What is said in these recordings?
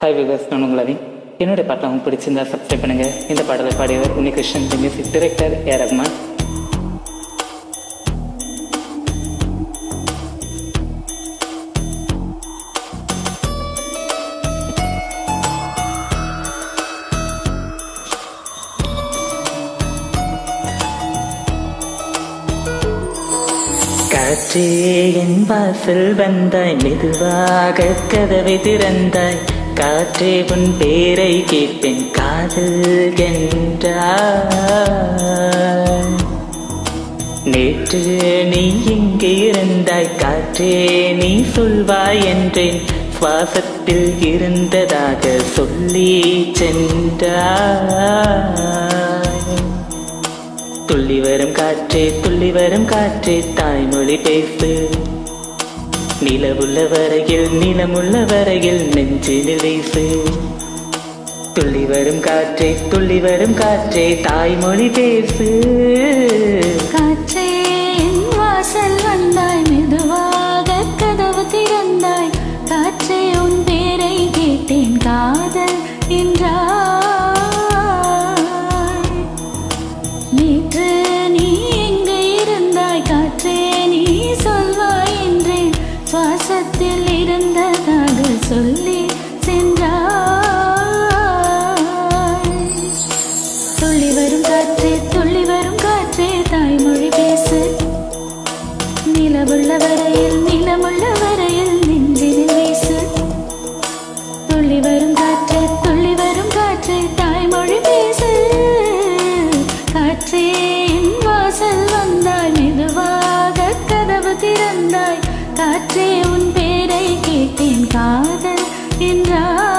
hi viewers நான் உங்கள் அவி என்னுடைய பாட்டில் உங்களுக்கு பிடிச்சிருந்தா சப்ஸ்கிரைப் பண்ணுங்க இந்த பாடலை பாடியவர் Unnikrishnan music director A Rahman காற்றே என் வாசல் வந்தாய் மெதுவாக கதவை திறந்தாய் காற்றே உன் பேரை கேட்பேன் காதல் என்றாய் நேற்று நீ எங்கே இருந்தாய் காற்றே நீ சொல்வாய் என்றேன் சுவாசத்தில் இருந்ததாக சொல்லி சென்றாய் துள்ளி வரும் காற்றே துள்ளி வரும் காற்றே தாய்மொழி பேசு நிலவுள்ள வரையில் நிலமுள்ள வரையில் நெஞ்சினில் வீசு துள்ளி வரும் காற்றே துள்ளி வரும் காற்றே தாய்மொழி பேசு காற்றே என் வாசல் வந்தாய் மெதுவாக கதவு திறந்தாய் காற்றே உன் பேரை கேட்டேன் காதல் என்றாய் நேற்று நீ எங்கே இருந்தாய் காற்றே நீ சொல்வாய் என்றேன் சுவாசத்தில் இருந்ததாக சொல்லி சென்றாய் துள்ளி வரும் காற்றே துள்ளி வரும் காற்றே தாய்மொழி பேசு நிலவுள்ள வரையில் நிலமுள்ள வரையில் நெஞ்சினில் வீசு துள்ளி வரும் காற்றே துள்ளி வரும் காற்றே தாய்மொழி பேசு காற்றே என் வாசல் வந்தாய் மெதுவாக கதவு திறந்தாய் காற்றே உன் பேரை கேட்டேன் காதல் என்றாய்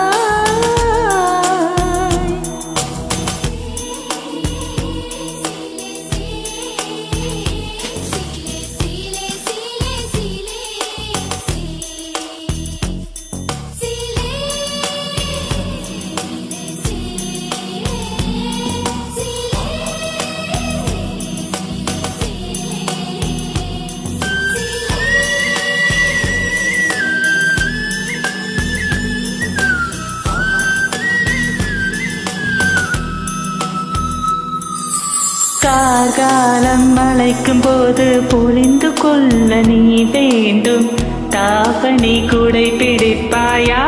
கார்காலம் அழைக்கும் போது பொழிந்து கொள்ள நீ வேண்டும் தாபனி கூடை பிடிப்பாயா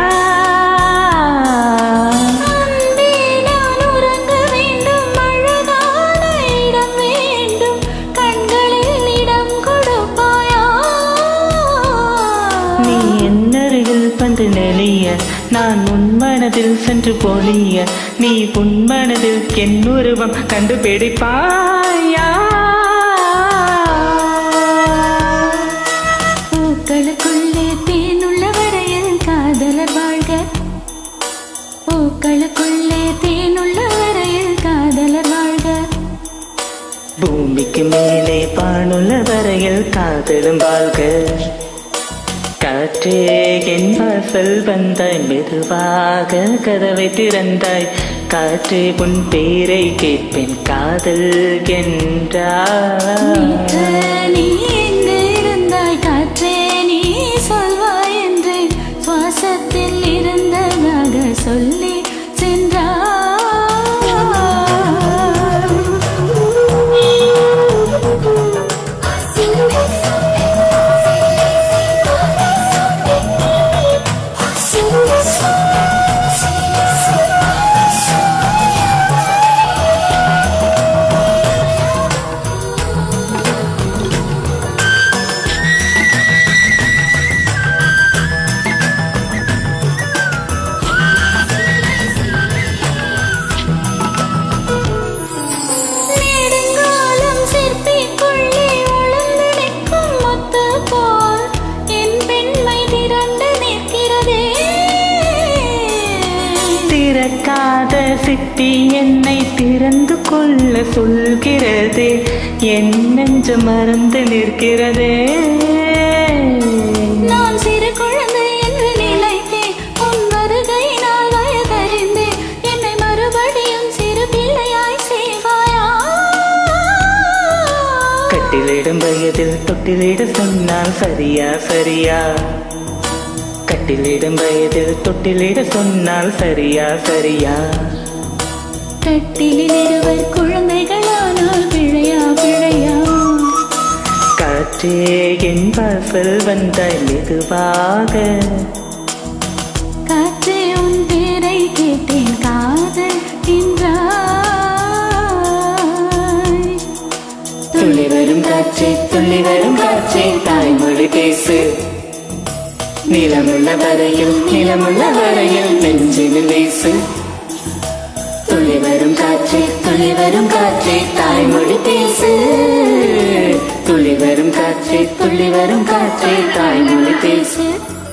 அன்பே நான் உறங்க வேண்டும் அழகான இடம் வேண்டும் கண்களில் இடம் கொடுப்பாயா நீ என்னருகில் வந்து நெளிய நான் உன் மனதில் சென்று பொழிய நீ உன் மனதில் என் உருவம் கண்டுபிடிப்பாயா பூக்களுக்குள்ளே தேனுள்ள வரையில் காதலர் வாழ்க பூக்களுக்குள்ளே தேனுள்ள வரையில் காதலர் வாழ்க பூமிக்கு மேலே பானுள்ள வரையில் காதலும் வாழ்க காற்றே என் வாசல் வந்தாய் மெதுவாக கதவை திறந்தாய் காற்றே உன் பேரை கேட்பேன் காதல் நேற்று என்றாய் நீ எங்கு இருந்தாய் காற்றே நீ சொல்வாய் என்றேன் சுவாசத்தில் இருந்ததாக சொல்லி நெடுங்காலம் சிற்பிக்குள்ளே உழந்து நிற்கும் முத்து போல் என் பெண்மை திரண்டு நிற்கிறதே திறக்காத சிட்டி என்னை திறந்து கொள்ள சொல்கிறது என் நெஞ்சு மறந்து நிற்கிறதே நான் சிறு குழந்தை என்று நினைத்தேன் உன் வருகை நான் வயதறிந்தேன் என்னை மறுபடியும் சிறு பிள்ளையாய் செய்வாயா கட்டிலிடும் வயதில் தொட்டிலிட சொன்னால் சரியா சரியா கட்டிலிடும் வயதில் தொட்டிலிட சொன்னால் சரியா சரியா கட்டிலில் இருவர் குழந்தைகளானால் பிழையா பிழையா காற்றே என் வாசல் வந்தாய் மெதுவாக காற்றே உன் பேரை கேட்டேன் காதல் என்றாய் துள்ளி வரும் காற்றே துள்ளி வரும் காற்றே தாய்மொழி பேசு நிலமுள்ள வரையில் நிலமுள்ள வரையில் நெஞ்சில் வீசு துள்ளி வரும் காற்றே துள்ளி வரும் காற்றே தாய்மொழி பேசு துள்ளி வரும் காற்றே துள்ளி வரும் காற்றே தாய்மொழி பேசு பேசு